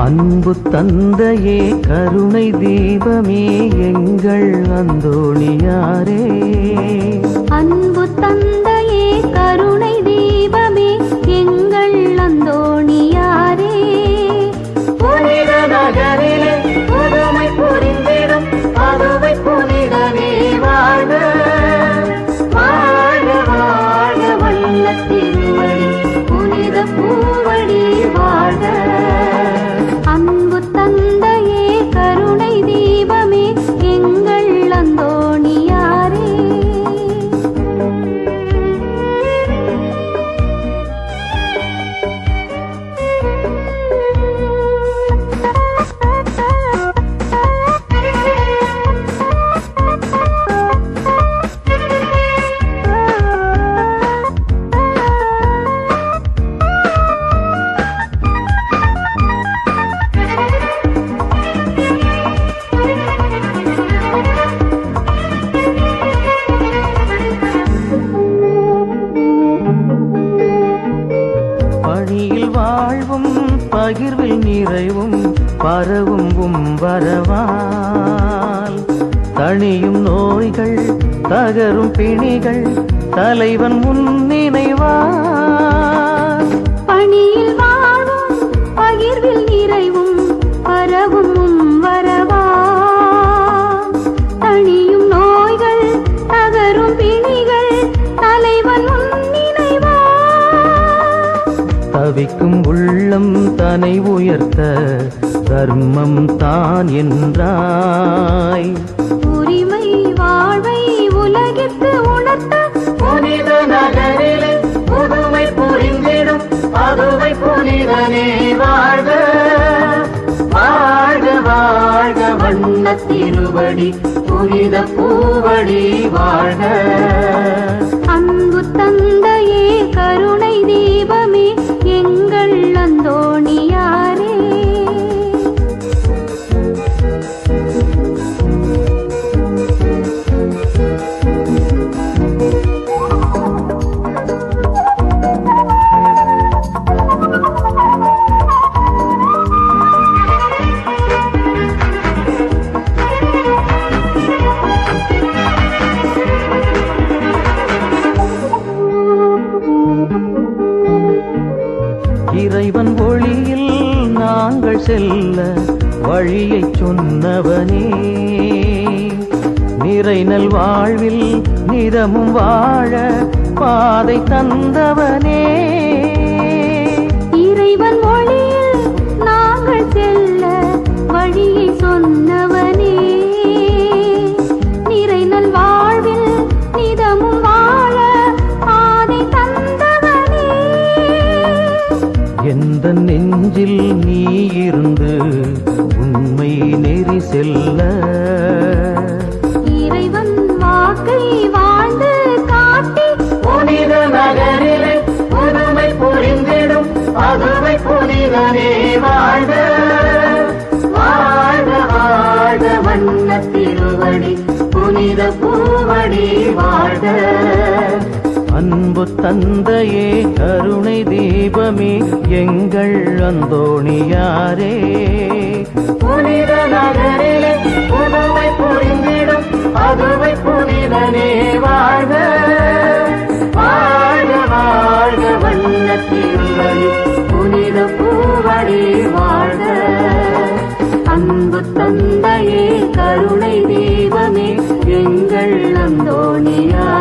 அன்பு தந்தையே கருணை தீபமே எங்கள் அந்தோணியாரே அன்பு தந்தையே கருணை தீபமே எங்கள் அந்தோணியாரே புனித நகரிலே புதுமை புரிந்திடும் அதுவை புனிதனே வாழ்க வாழ வாழ வல்ல திருவடி புனித பூவடி வாழ்க அன்பு தந்தையே கருணை தீபமே எங்கள் அந்தோணியாரே பணியில் வாழ்வும் பகிர்வில் நிறைவும் பரவும் உம் வரவால் தணியும் நோய்கள் தகரும் பிணிகள் தலைவன் முன்னினைவார் பணியில் வாழும் பகிர்வில் நிறைவும் பரவும் உம் வரவா தணியும் நோய்கள் தகரும் பிணிகள் தலைவன் உன் நினைவா தவிக்கும் உள்ளம் தனை உயர்த்த தர்மம் தான் என்றாய் உரிமை வாழ்வை உலகிற்கு உணர்த்த புனித நகரிலே புதுமை புரிந்திடும் அதுவை புனிதனே வாழ்க வாழ்க வாழ்க வண்ண திருவடி புனித பூவடி வாழ்க அன்பு தந்தையே கருணை தீபமே எங்கள் அந்தோணியாரே இறைவன் ஒளியில் நாங்கள் செல்ல வழியைச் சொன்னவனே நிறைநல் வாழ்வில் நிதமும் வாழ பாதை தந்தவனே இறைவன் மொழியில் நாங்கள் செல்ல வழியை சொன்னவனே நிறைநல் வாழ்வில் நிதமும் வாழ பாதை தந்தவனே எந்த நெஞ்சில் நீ இருந்து உண்மை நெறி செல்ல இறைவன் வாக்கை வாழ்ந்து காட்டி புனித நகரிலே புதுமை புரிந்திடும் அதுவை புனிதனே வாழ்க வாழ்க வாழ்க வண்ண திருவடி புனித பூவடி வாழ்க அன்பு தந்தையே கருணை தீபமே எங்கள் அந்தோணியாரே புனித நகரிலே புதுமை புரிந்திடும் அதுவை புனிதனே வாழ்க வாழ்க வாழ்க வண்ண திருவடி புனித பூவடி வாழ்க அன்பு தந்தையே கருணை தீபமே எங்கள் அந்தோணியா